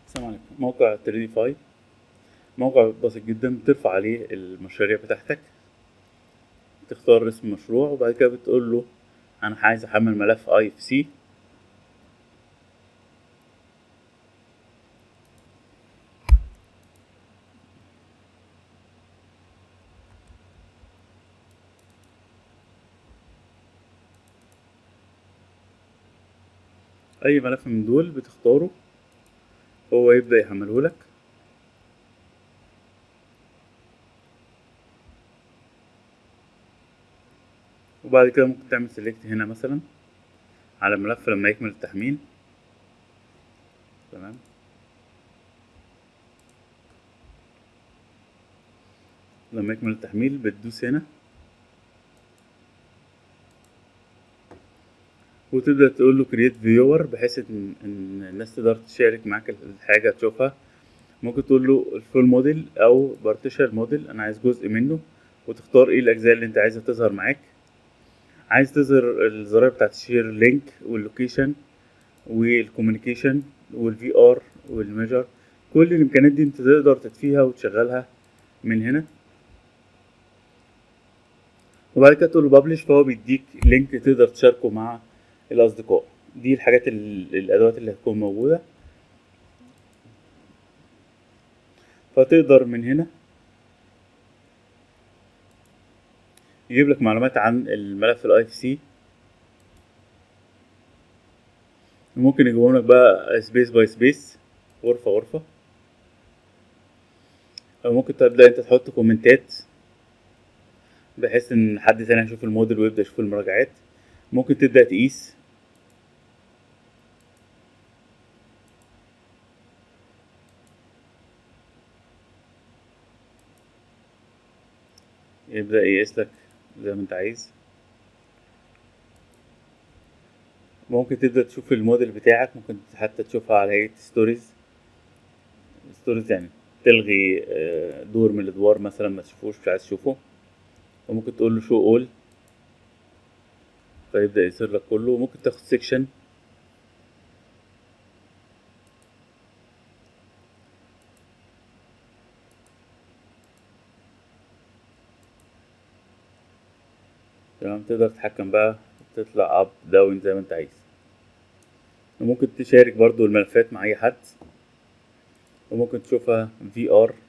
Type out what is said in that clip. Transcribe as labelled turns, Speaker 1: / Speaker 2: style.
Speaker 1: السلام عليكم موقع 3 دي 5 موقع بسيط جدا بترفع عليه المشاريع بتاعتك تختار اسم المشروع وبعد كده بتقول له انا عايز احمل ملف اي اف سي اي ملف من دول بتختاره هو يبدأ يحمله لك وبعد كده ممكن تعمل سيلكت هنا مثلا على الملف لما يكمل التحميل تمام لما يكمل التحميل بتدوس هنا وتبدأ تقول له create viewer بحيث ان ان الناس تقدر تشارك معاك الحاجة تشوفها ممكن تقول له الفول موديل او بارتيشن موديل انا عايز جزء منه وتختار ايه الاجزاء اللي انت عايزها تظهر معاك عايز تظهر الزراير بتاعت الشير لينك واللوكيشن والكوميونيكيشن والفي ار والميجر كل الامكانيات دي انت تقدر تطفيها وتشغلها من هنا وبعد كده تقول له ببلش فهو بيديك لينك تقدر تشاركه مع الاصدقاء دي الحاجات ال- الادوات اللي هتكون موجوده فتقدر من هنا يجيب لك معلومات عن الملف الاي اف سي ممكن يجيبهم لك بقى سبيس باي سبيس غرفة غرفة أو ممكن تبدأ أنت تحط كومنتات بحيث إن حد تاني يشوف الموديل ويبدأ يشوف المراجعات ممكن تبدأ تقيس يبدأ يقيس لك زي ما انت عايز ممكن تبدأ تشوف الموديل بتاعك ممكن حتى تشوفها على هيئة ستوريز ستوريز يعني تلغي آه، دور من الادوار مثلا ما تشوفوش مش عايز تشوفه وممكن تقول له شو اول فيبدأ يصير لك كله وممكن تاخد سيكشن تمام تقدر تتحكم بقى تطلع اب داون زي ما انت عايز وممكن تشارك برضو الملفات مع اي حد وممكن تشوفها في ار